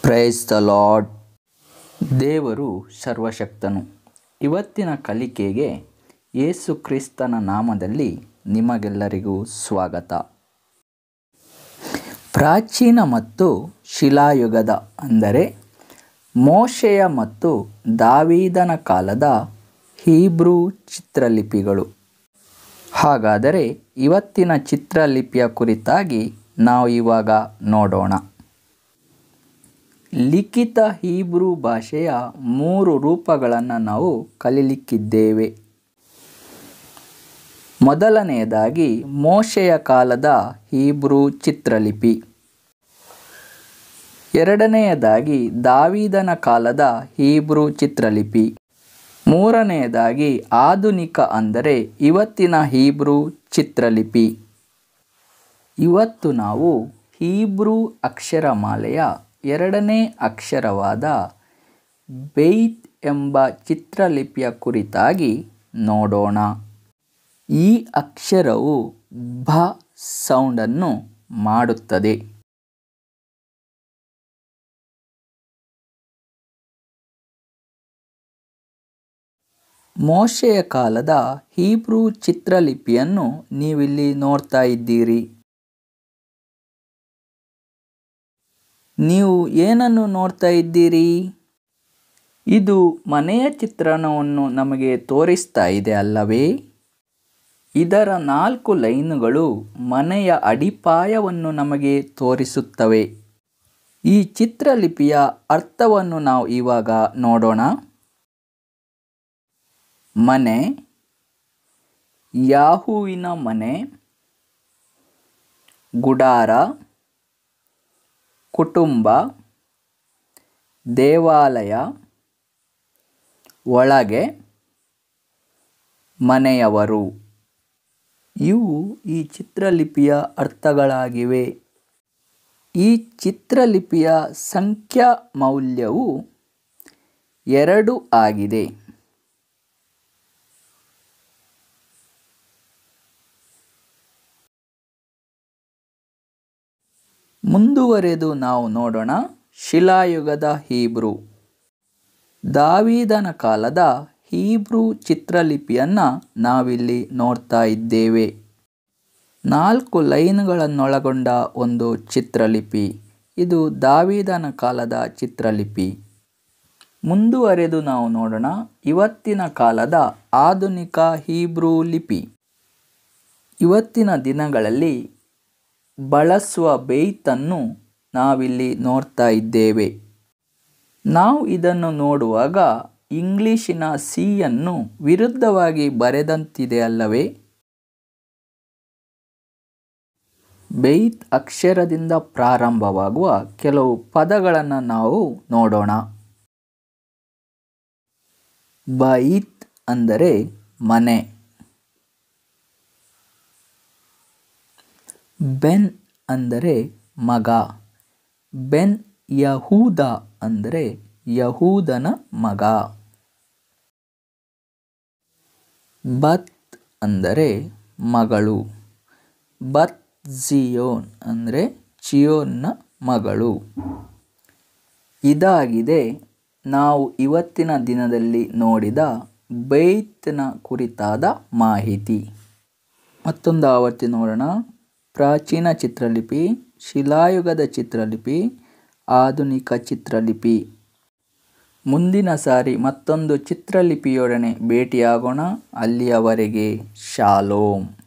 praise the lord ದೇವರು ಸರ್ವಶಕ್ತನು ಇವತ್ತಿನ ಕಲಿಕೆಗೆ ಯೇಸು ಕ್ರಿಸ್ತನ ನಾಮದಲ್ಲಿ ನಿಮಗೆಲ್ಲರಿಗೂ ಸ್ವಾಗತ ಪ್ರಾಚೀನ ಮತ್ತು ಶಿಲಾಯುಗದ ಅಂದರೆ ಮೋಶೆಯ ಮತ್ತು ದಾವೀದನ ಕಾಲದ ಹೀಬ್ರೂ ಚಿತ್ರಲಿಪಿಗಳು ಹಾಗಾದರೆ ಇವತ್ತಿನ ಚಿತ್ರಲಿಪಿಯ ಕುರಿತಾಗಿ ನಾವು ಇವಾಗ ನೋಡೋಣ ಲಿಖಿತ ಹೀಬ್ರೂ ಭಾಷೆಯ ಮೂರು ರೂಪಗಳನ್ನು ನಾವು ಕಲಿಲಿಕ್ಕಿದ್ದೇವೆ ಮೊದಲನೆಯದಾಗಿ ಮೋಶೆಯ ಕಾಲದ ಹೀಬ್ರೂ ಚಿತ್ರಲಿಪಿ ಎರಡನೆಯದಾಗಿ ದಾವೀದನ ಕಾಲದ ಹೀಬ್ರೂ ಚಿತ್ರಲಿಪಿ ಮೂರನೆಯದಾಗಿ ಆಧುನಿಕ ಅಂದರೆ ಇವತ್ತಿನ ಹೀಬ್ರೂ ಚಿತ್ರಲಿಪಿ ಇವತ್ತು ನಾವು ಹೀಬ್ರೂ ಅಕ್ಷರಮಾಲೆಯ ಎರಡನೇ ಅಕ್ಷರವಾದ ಬೆಯ್ತ್ ಎಂಬ ಚಿತ್ರಲಿಪಿಯ ಕುರಿತಾಗಿ ನೋಡೋಣ ಈ ಅಕ್ಷರವು ಭ ಸೌಂಡನ್ನು ಮಾಡುತ್ತದೆ ಮೋಶೆಯ ಕಾಲದ ಹೀಬ್ರೂ ಚಿತ್ರಲಿಪಿಯನ್ನು ನೀವಿಲ್ಲಿ ನೋಡ್ತಾ ಇದ್ದೀರಿ ನೀವು ಏನನ್ನು ನೋಡ್ತಾ ಇದ್ದೀರಿ ಇದು ಮನೆಯ ಚಿತ್ರಣವನ್ನು ನಮಗೆ ತೋರಿಸ್ತಾ ಇದೆ ಅಲ್ಲವೇ ಇದರ ನಾಲ್ಕು ಲೈನುಗಳು ಮನೆಯ ಅಡಿಪಾಯವನ್ನು ನಮಗೆ ತೋರಿಸುತ್ತವೆ ಈ ಚಿತ್ರಲಿಪಿಯ ಅರ್ಥವನ್ನು ನಾವು ಇವಾಗ ನೋಡೋಣ ಮನೆ ಯಾಹುವಿನ ಮನೆ ಗುಡಾರ ಕುಟುಂಬ ದೇವಾಲಯ ಒಳಗೆ ಮನೆಯವರು ಇವು ಈ ಚಿತ್ರಲಿಪಿಯ ಅರ್ಥಗಳಾಗಿವೆ ಈ ಚಿತ್ರಲಿಪಿಯ ಸಂಖ್ಯಾ ಮೌಲ್ಯವು ಎರಡು ಆಗಿದೆ ಮುಂದುವರೆದು ನಾವು ನೋಡೋಣ ಶಿಲಾಯುಗದ ಹೀಬ್ರೂ ದಾವೀದನ ಕಾಲದ ಹೀಬ್ರೂ ಚಿತ್ರಲಿಪಿಯನ್ನು ನಾವಿಲ್ಲಿ ನೋಡ್ತಾ ಇದ್ದೇವೆ ನಾಲ್ಕು ಲೈನ್ಗಳನ್ನೊಳಗೊಂಡ ಒಂದು ಚಿತ್ರಲಿಪಿ ಇದು ದಾವೀದನ ಕಾಲದ ಚಿತ್ರಲಿಪಿ ಮುಂದುವರೆದು ನಾವು ನೋಡೋಣ ಇವತ್ತಿನ ಕಾಲದ ಆಧುನಿಕ ಹೀಬ್ರೂ ಲಿಪಿ ಇವತ್ತಿನ ದಿನಗಳಲ್ಲಿ ಬಳಸುವ ಬೇಯ್ತನ್ನು ನಾವಿಲ್ಲಿ ನೋಡ್ತಾ ಇದ್ದೇವೆ ನಾವು ಇದನ್ನು ನೋಡುವಾಗ ಇಂಗ್ಲಿಶಿನ ಸಿಯನ್ನು ವಿರುದ್ಧವಾಗಿ ಬರೆದಂತಿದೆ ಅಲ್ಲವೇ ಬೆಯ್ತ್ ಅಕ್ಷರದಿಂದ ಪ್ರಾರಂಭವಾಗುವ ಕೆಲವು ಪದಗಳನ್ನು ನಾವು ನೋಡೋಣ ಬೈತ್ ಅಂದರೆ ಮನೆ ಬೆನ್ ಅಂದರೆ ಮಗ ಬೆನ್ ಯಹೂದ ಅಂದರೆ ಯಹೂದನ ಮಗ ಬತ್ ಅಂದರೆ ಮಗಳು ಬತ್ ಜಿಯೋನ್ ಅಂದರೆ ಚಿಯೋನ್ನ ಮಗಳು ಇದಾಗಿದೆ ನಾವು ಇವತ್ತಿನ ದಿನದಲ್ಲಿ ನೋಡಿದ ಬೈತ್ನ ಕುರಿತಾದ ಮಾಹಿತಿ ಮತ್ತೊಂದು ಆವರ್ತಿ ನೋಡೋಣ ಪ್ರಾಚೀನ ಚಿತ್ರಲಿಪಿ ಶಿಲಾಯುಗದ ಚಿತ್ರಲಿಪಿ ಆಧುನಿಕ ಚಿತ್ರಲಿಪಿ ಮುಂದಿನ ಸಾರಿ ಮತ್ತೊಂದು ಚಿತ್ರಲಿಪಿಯೊಡನೆ ಭೇಟಿಯಾಗೋಣ ಅಲ್ಲಿಯವರೆಗೆ ಶಾಲೋಮ್